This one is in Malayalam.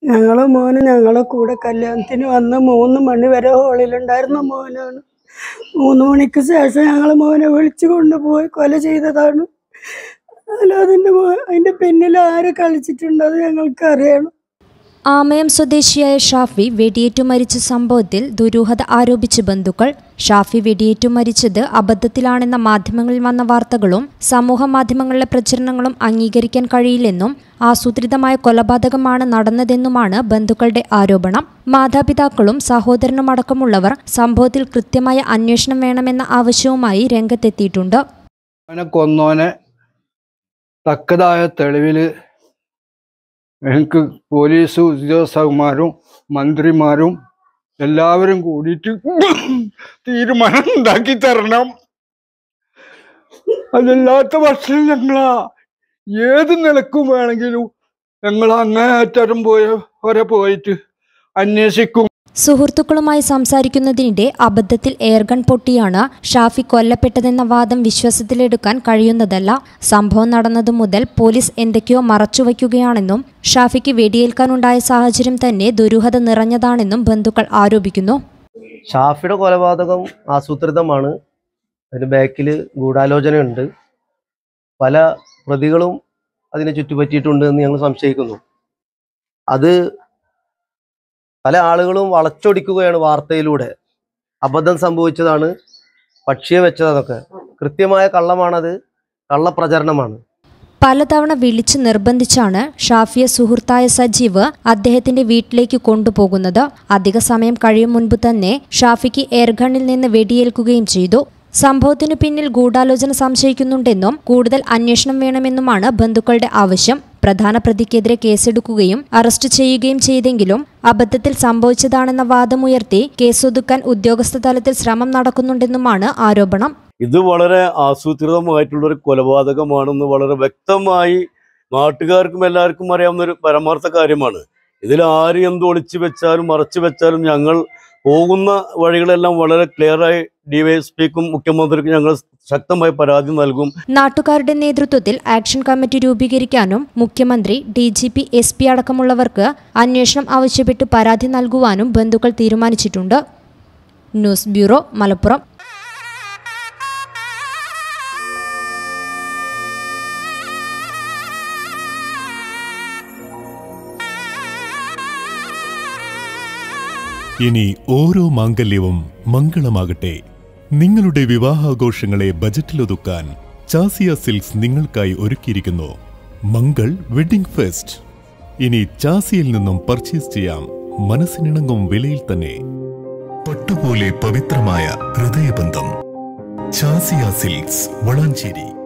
ഞങ്ങളെ മോന് ഞങ്ങളെ കൂടെ കല്യാണത്തിന് വന്ന് മൂന്ന് മണി വരെ ഹോളിലുണ്ടായിരുന്ന മോനാണ് മൂന്ന് മണിക്ക് ശേഷം ഞങ്ങളെ മോനെ വിളിച്ചു കൊണ്ടുപോയി കൊല ചെയ്തതാണ് അല്ല അതിൻ്റെ മോ അതിൻ്റെ പിന്നിൽ ആര് കളിച്ചിട്ടുണ്ടോ അത് ഞങ്ങൾക്ക് അറിയണം ആമയം സ്വദേശിയായ ഷാഫി വെടിയേറ്റു മരിച്ച സംഭവത്തിൽ ദുരൂഹത ആരോപിച്ച് ബന്ധുക്കൾ ഷാഫി വെടിയേറ്റു മരിച്ചത് അബദ്ധത്തിലാണെന്ന മാധ്യമങ്ങളിൽ വന്ന വാർത്തകളും സമൂഹ മാധ്യമങ്ങളിലെ പ്രചരണങ്ങളും അംഗീകരിക്കാൻ കഴിയില്ലെന്നും ആസൂത്രിതമായ കൊലപാതകമാണ് നടന്നതെന്നുമാണ് ബന്ധുക്കളുടെ ആരോപണം മാതാപിതാക്കളും സഹോദരനും അടക്കമുള്ളവർ സംഭവത്തിൽ കൃത്യമായ അന്വേഷണം വേണമെന്ന ആവശ്യവുമായി രംഗത്തെത്തിയിട്ടുണ്ട് അവനെ കൊന്നോനെ തക്കതായ തെളിവില് എനിക്ക് പോലീസ് ഉദ്യോഗസ്ഥന്മാരും മന്ത്രിമാരും എല്ലാവരും കൂടിയിട്ട് തീരുമാനം ഉണ്ടാക്കി തരണം അതല്ലാത്ത പക്ഷം ഞങ്ങളാ ഏത് നിലക്കും വേണമെങ്കിലും ഞങ്ങൾ അങ്ങേയറ്റം പോയ വരെ പോയിട്ട് അന്വേഷിക്കും സുഹൃത്തുക്കളുമായി സംസാരിക്കുന്നതിനിടെ അബദ്ധത്തിൽ എയർഗൺ പൊട്ടിയാണ് ഷാഫി കൊല്ലപ്പെട്ടതെന്ന വാദം വിശ്വാസത്തിലെടുക്കാൻ കഴിയുന്നതല്ല സംഭവം നടന്നതു മുതൽ പോലീസ് എന്തൊക്കെയോ മറച്ചുവയ്ക്കുകയാണെന്നും ഷാഫിക്ക് വെടിയേൽക്കാനുണ്ടായ സാഹചര്യം തന്നെ ദുരൂഹത നിറഞ്ഞതാണെന്നും ബന്ധുക്കൾ ആരോപിക്കുന്നു ഷാഫിയുടെ കൊലപാതകം ആസൂത്രിതമാണ് അതിന് ബാക്കിൽ ഗൂഢാലോചനയുണ്ട് പല പ്രതികളും അതിനെ ചുറ്റുപറ്റിയിട്ടുണ്ട് എന്ന് ഞങ്ങൾ സംശയിക്കുന്നു അത് പല ആളുകളും വളച്ചൊടിക്കുകയാണ് വാർത്തയിലൂടെ അബദ്ധം സംഭവിച്ചതാണ് പക്ഷിയെ വെച്ചതെന്നൊക്കെ കൃത്യമായ കള്ളമാണത് കള്ളപ്രചരണമാണ് പലതവണ വിളിച്ച് നിർബന്ധിച്ചാണ് ഷാഫിയെ സുഹൃത്തായ സജീവ് അദ്ദേഹത്തിന്റെ വീട്ടിലേക്ക് കൊണ്ടുപോകുന്നത് അധിക സമയം കഴിയും മുൻപ് തന്നെ ഷാഫിക്ക് എയർഗണ്ണിൽ നിന്ന് വെടിയേൽക്കുകയും ചെയ്തു സംഭവത്തിനു പിന്നിൽ ഗൂഢാലോചന സംശയിക്കുന്നുണ്ടെന്നും കൂടുതൽ അന്വേഷണം വേണമെന്നുമാണ് ബന്ധുക്കളുടെ ആവശ്യം പ്രധാന പ്രതിക്കെതിരെ കേസെടുക്കുകയും അറസ്റ്റ് ചെയ്യുകയും ചെയ്തെങ്കിലും അബദ്ധത്തിൽ സംഭവിച്ചതാണെന്ന വാദമുയർത്തി കേസൊതുക്കാൻ ഉദ്യോഗസ്ഥ തലത്തിൽ ശ്രമം നടക്കുന്നുണ്ടെന്നുമാണ് ആരോപണം ഇത് വളരെ ആസൂത്രിതമായിട്ടുള്ള ഒരു കൊലപാതകമാണെന്ന് വളരെ വ്യക്തമായി നാട്ടുകാർക്കും എല്ലാവർക്കും അറിയാവുന്ന ഒരു പരമാർത്ഥ കാര്യമാണ് ഇതിൽ ആര് എന്ത് ഒളിച്ചു വെച്ചാലും മറച്ചു വെച്ചാലും ഞങ്ങൾ പോകുന്ന വഴികളെല്ലാം വളരെ ക്ലിയറായി ഡിവൈഎസ്പിക്കും മുഖ്യമന്ത്രിക്കും ഞങ്ങൾ ശക്തമായി പരാതി നൽകും നാട്ടുകാരുടെ നേതൃത്വത്തിൽ ആക്ഷൻ കമ്മിറ്റി രൂപീകരിക്കാനും മുഖ്യമന്ത്രി D G P S P അടക്കമുള്ളവർക്ക് അന്വേഷണം ആവശ്യപ്പെട്ട് പരാതി നൽകുവാനും ബന്ധുക്കൾ തീരുമാനിച്ചിട്ടുണ്ട് ന്യൂസ് ബ്യൂറോ മലപ്പുറം ഇനി ഓരോ മാംഗല്യവും മംഗളമാകട്ടെ നിങ്ങളുടെ വിവാഹാഘോഷങ്ങളെ ബജറ്റിലൊതുക്കാൻ ചാസിയ സിൽക്സ് നിങ്ങൾക്കായി ഒരുക്കിയിരിക്കുന്നു മംഗൾ വെഡിംഗ് ഫെസ്റ്റ് ഇനി ചാസിയിൽ നിന്നും പർച്ചേസ് ചെയ്യാം മനസ്സിനിണങ്ങും വിലയിൽ തന്നെ പട്ടുപോലെ പവിത്രമായ ഹൃദയബന്ധം ചാസിയ സിൽക്സ് വളാഞ്ചേരി